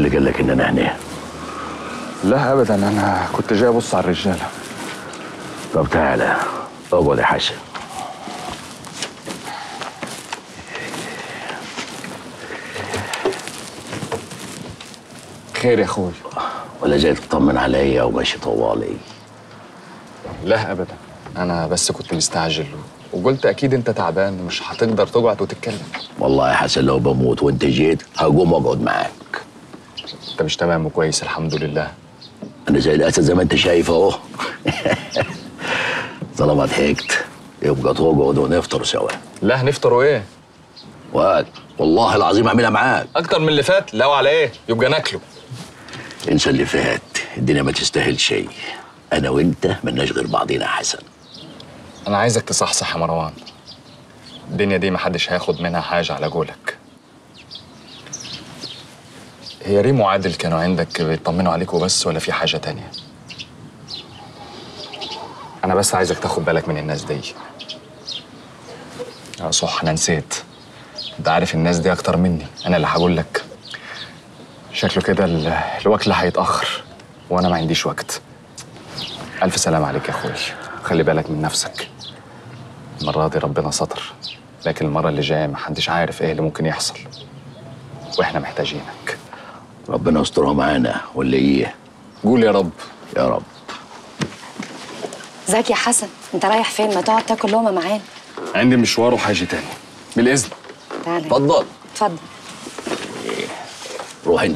اللي قال لك ان انا هنا لا ابدا انا كنت جاي ابص على الرجاله طب تعالى اقعد يا حسن خير يا اخوي ولا جاي تطمن عليا وماشي طوالي لا ابدا انا بس كنت مستعجل وقلت اكيد انت تعبان ومش هتقدر تقعد وتتكلم والله يا حسن لو بموت وانت جيت هقوم اقعد معاك انت مش تمام وكويس الحمد لله انا زي الاسد زي ما انت شايف اهو طالما ضحكت يبقى تقعد ونفطر سوا لا هنفطروا ايه واد والله العظيم اعملها معاك اكتر من اللي فات لو على ايه يبقى ناكله انسى اللي فات الدنيا ما تستاهل شيء انا وانت ملناش غير بعضينا يا حسن انا عايزك تصحصح يا مروان الدنيا دي محدش هياخد منها حاجه على قولك هي ريم وعادل كانوا عندك بيطمنوا عليك وبس ولا في حاجه تانية انا بس عايزك تاخد بالك من الناس دي اه صح انا نسيت انت عارف الناس دي اكتر مني انا اللي هقول لك شكله كده ال- الوكل هيتاخر وانا ما عنديش وقت الف سلام عليك يا اخوي خلي بالك من نفسك المره دي ربنا ستر لكن المره اللي جايه محدش عارف ايه اللي ممكن يحصل واحنا محتاجينك ربنا يسترها معانا ولا ايه قول يا رب يا رب ازيك يا حسن انت رايح فين ما تقعد تاكل لقمه معانا عندي مشوار وحاجه تاني بالاذن تعالى اتفضل اتفضل روح انت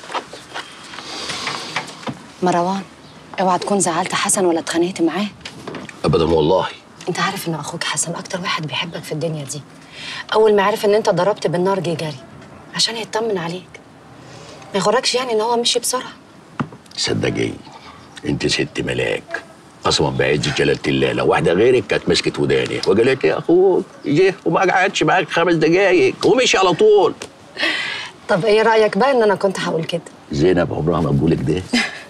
مروان اوعى تكون زعلت حسن ولا اتخانقت معاه ابدا والله انت عارف ان اخوك حسن اكتر واحد بيحبك في الدنيا دي اول ما عرف ان انت ضربت بالنار جه جري عشان يطمن عليك ما يغركش يعني ان هو مشي بسرعه صدقي انت ست ملاك قسما بعز جلالة الله لو واحدة غيرك كانت مسكت وداني وقالت لي اخوك جه وما قعدش معاك خمس دقايق ومشي على طول طب ايه رايك بقى ان انا كنت هقول كده زينب عمرها ما بقولك ده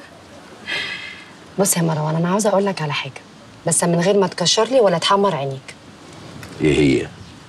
بص يا مروان انا عاوزه اقول لك على حاجه بس من غير ما تكشر لي ولا تحمر عينيك ايه هي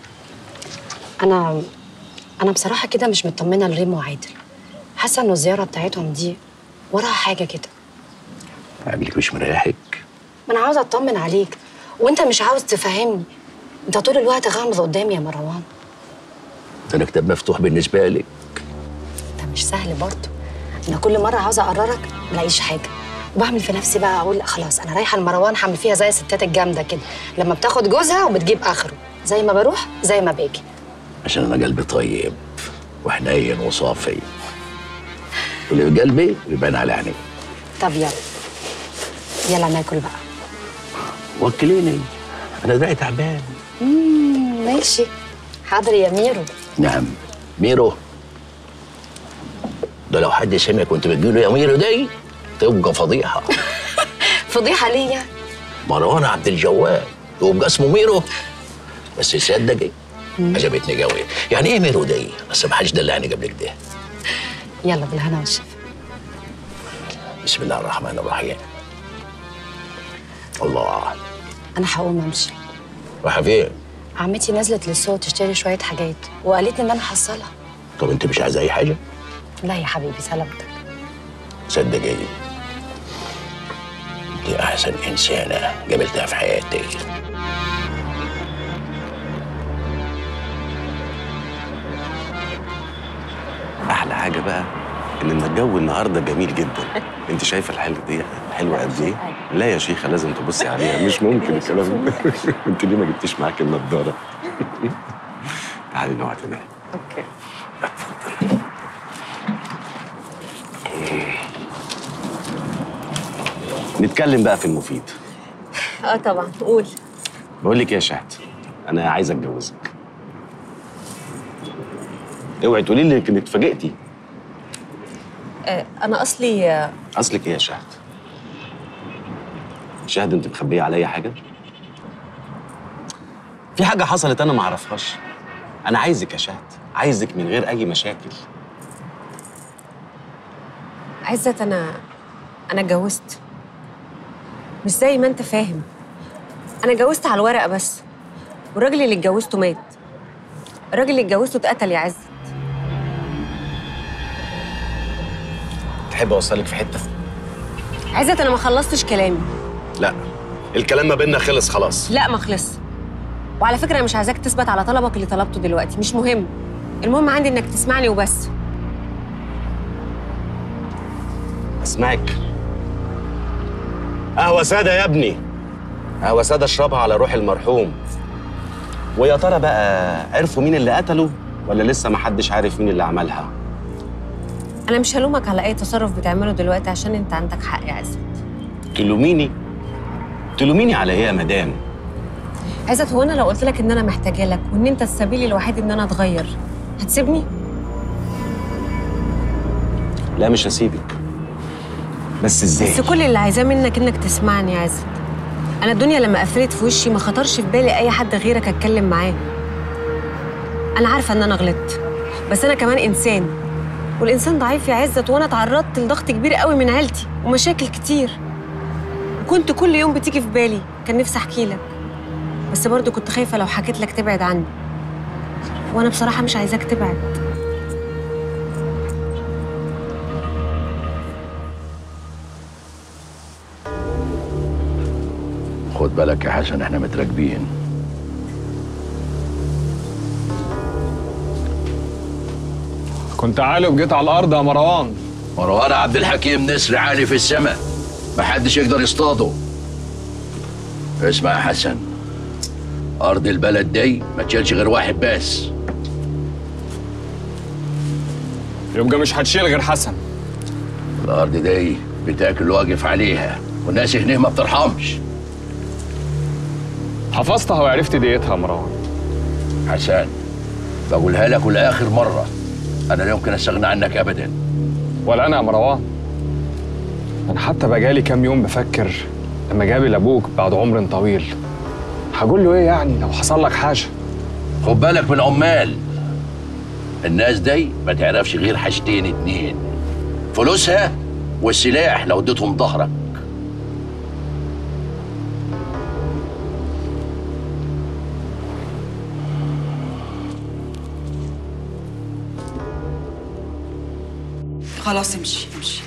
انا انا بصراحه كده مش مطمنه لريم وعادل حاسه انه الزياره بتاعتهم دي وراها حاجه كده عاملك مش مريحك ما انا عاوزه اطمن عليك وانت مش عاوز تفهمني انت طول الوقت غامض قدامي يا مروان ده انا كتاب مفتوح بالنسبة لك ده مش سهل برضه انا كل مره عاوزه اقررك ملاقيش حاجه وبعمل في نفسي بقى اقول لا خلاص انا رايحه لمروان هعمل فيها زي الستات الجامده كده لما بتاخد جوزها وبتجيب اخره زي ما بروح زي ما باجي عشان انا قلبي طيب وحنين وصافي واللي في قلبي بيبان على عيني طب يلا يلا ناكل بقى وكليني انا دراعي تعبان مم، ماشي حاضر يا ميرو نعم ميرو ده لو حد سمعك وانت بتقول له يا ميرو دي تبقى فضيحه فضيحه ليا مروان عبد الجواد ويبقى اسمه ميرو بس صدقي عجبتني قوي يعني ايه ميرو دي بس ما حدش دلعني قبل كده يلا بالهنا والشفا بسم الله الرحمن الرحيم الله انا هقوم امشي رايحه فين عمتي نزلت للسوق تشتري شويه حاجات وقالت لي ان انا حصلها طب انت مش عايزه اي حاجه لا يا حبيبي سلامتك صدقي دي احسن انسانه قابلتها في حياتي احلى حاجه بقى ان الجو النهارده جميل جدا انت شايفه الحلو دي حلوه قد ايه لا يا شيخه لازم تبصي عليها مش ممكن الكلام ده انت ليه ما جبتيش معاك النضاره تعالي نقعد هنا اوكي نتكلم بقى في المفيد اه طبعا قول بقول لك إيه يا شهد انا عايز اتجوزك اوعي تقولي لي انك اتفاجئتي آه انا اصلي آه اصلك ايه يا شهد شهد انت مخبيه عليا حاجه في حاجه حصلت انا ما اعرفهاش انا عايزك يا شهد عايزك من غير اي مشاكل عزت انا انا اتجوزت مش زي ما انت فاهم انا اتجوزت على الورقه بس والراجل اللي اتجوزته مات الراجل اللي اتجوزته اتقتل يا عزت تحب اوصلك في حته عزت انا ما خلصتش كلامي لا الكلام ما بيننا خلص خلاص لا ما خلص وعلى فكره انا مش عايزاك تثبت على طلبك اللي طلبته دلوقتي مش مهم المهم عندي انك تسمعني وبس اسمعك قهوه ساده يا ابني قهوه ساده اشربها على روح المرحوم ويا ترى بقى عرفوا مين اللي قتله ولا لسه ما حدش عارف مين اللي عملها انا مش هلومك على اي تصرف بتعمله دلوقتي عشان انت عندك حق يا عزت تلوميني تلوميني على ايه يا مدام عزت هو انا لو قلت لك ان انا محتاجه لك وان انت السبيل الوحيد ان انا اتغير هتسيبني لا مش هسيبك بس ازاي بس كل اللي عايزاه منك انك تسمعني يا عزت انا الدنيا لما قفلت في وشي ما خطرش في بالي اي حد غيرك اتكلم معاه انا عارفه ان انا غلطت بس انا كمان انسان والانسان ضعيف يا عزت وانا اتعرضت لضغط كبير قوي من عيلتي ومشاكل كتير وكنت كل يوم بتيجي في بالي كان نفسي احكي لك بس برضه كنت خايفه لو حكيت لك تبعد عني وانا بصراحه مش عايزاك تبعد خد بالك يا حسن احنا متراكبين كنت عالي وجيت على الارض يا مروان مروان عبد الحكيم نسر عالي في السماء محدش يقدر يصطاده اسمع يا حسن ارض البلد دي ما تشيلش غير واحد بس يبقى مش هتشيل غير حسن الارض دي بتاكل واقف عليها والناس هنا ما بترحمش حفظتها وعرفت ديتها يا مروان حسن بقولها لك ولاخر مره انا لا يمكن استغنى عنك ابدا ولا انا يا مروان انا حتى بقالي كام يوم بفكر لما جابي ابوك بعد عمر طويل هقول له ايه يعني لو حصل لك حاجه خد بالك من عمال الناس دي ما تعرفش غير حاجتين اتنين فلوسها والسلاح لو اديتهم ظهرك خلاص امشي امشي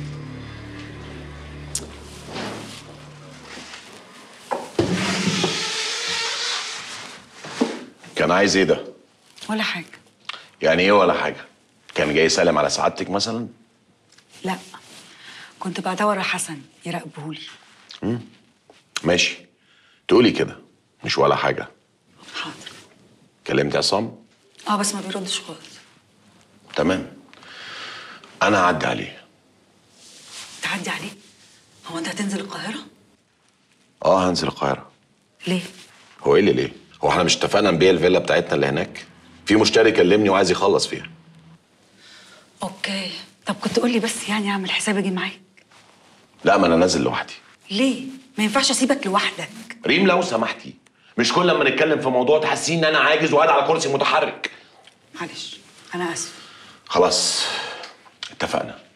كان عايز ايه ده؟ ولا حاجة يعني ايه ولا حاجة؟ كان جاي يسلم على سعادتك مثلا؟ لا كنت بدور حسن يراقبهولي ماشي تقولي كده مش ولا حاجة حاضر كلمت عصام؟ اه بس ما بيردش خالص تمام أنا هعدي عليه تعدي عليه هو انت هتنزل القاهرة؟ اه هنزل القاهرة ليه؟ هو ايه اللي ليه؟ هو احنا مش اتفقنا نبيع الفيلا بتاعتنا اللي هناك؟ في مشتري كلمني وعايز يخلص فيها اوكي طب كنت قول لي بس يعني اعمل حساب اجي معاك لا ما انا نازل لوحدي ليه؟ ما ينفعش اسيبك لوحدك ريم لو سمحتي مش كل لما نتكلم في موضوع تحسين ان انا عاجز وقاعد على كرسي متحرك معلش انا اسف خلاص اتفقنا